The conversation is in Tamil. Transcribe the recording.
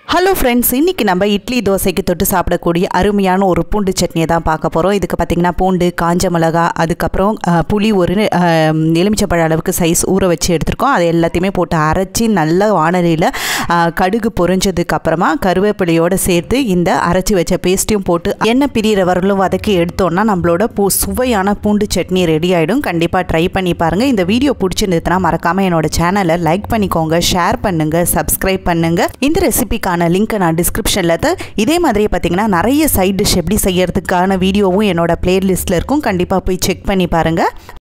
ஹலோ ஃப்ரெண்ட்ஸ் இன்றைக்கி நம்ம இட்லி தோசைக்கு தொட்டு சாப்பிடக்கூடிய அருமையான ஒரு பூண்டு சட்னியை தான் பார்க்க போகிறோம் இதுக்கு பார்த்திங்கன்னா பூண்டு காஞ்ச மிளகா அதுக்கப்புறம் அஹ், புளி ஒரு அஹ், எலுமிச்சப்பழ அளவுக்கு சைஸ் ஊற வச்சு எடுத்திருக்கோம் அதை எல்லாத்தையுமே போட்டு அரைச்சி நல்ல வானலியில் கடுகு பொரிஞ்சதுக்கு அப்புறமா கருவேப்பிலையோடு சேர்த்து இந்த அரைச்சி வச்ச பேஸ்ட்டையும் போட்டு எண்ணெய் பிரியிற வரலும் வதக்கி எடுத்தோம்னா நம்மளோட பூ சுவையான பூண்டு சட்னி ரெடி ஆகிடும் கண்டிப்பாக ட்ரை பண்ணி பாருங்கள் இந்த வீடியோ பிடிச்சிருந்ததுன்னா மறக்காமல் என்னோட சேனலை லைக் பண்ணிக்கோங்க ஷேர் பண்ணுங்கள் சப்ஸ்கிரைப் பண்ணுங்கள் இந்த ரெசிபிக்கான லிங்க்கை நான் டிஸ்கிரிப்ஷனில் இதே மாதிரியே பார்த்தீங்கன்னா நிறைய சைட் டிஷ் எப்படி செய்யறதுக்கான வீடியோவும் என்னோட பிளேலிஸ்ட்டில் இருக்கும் கண்டிப்பாக போய் செக் பண்ணி பாருங்கள்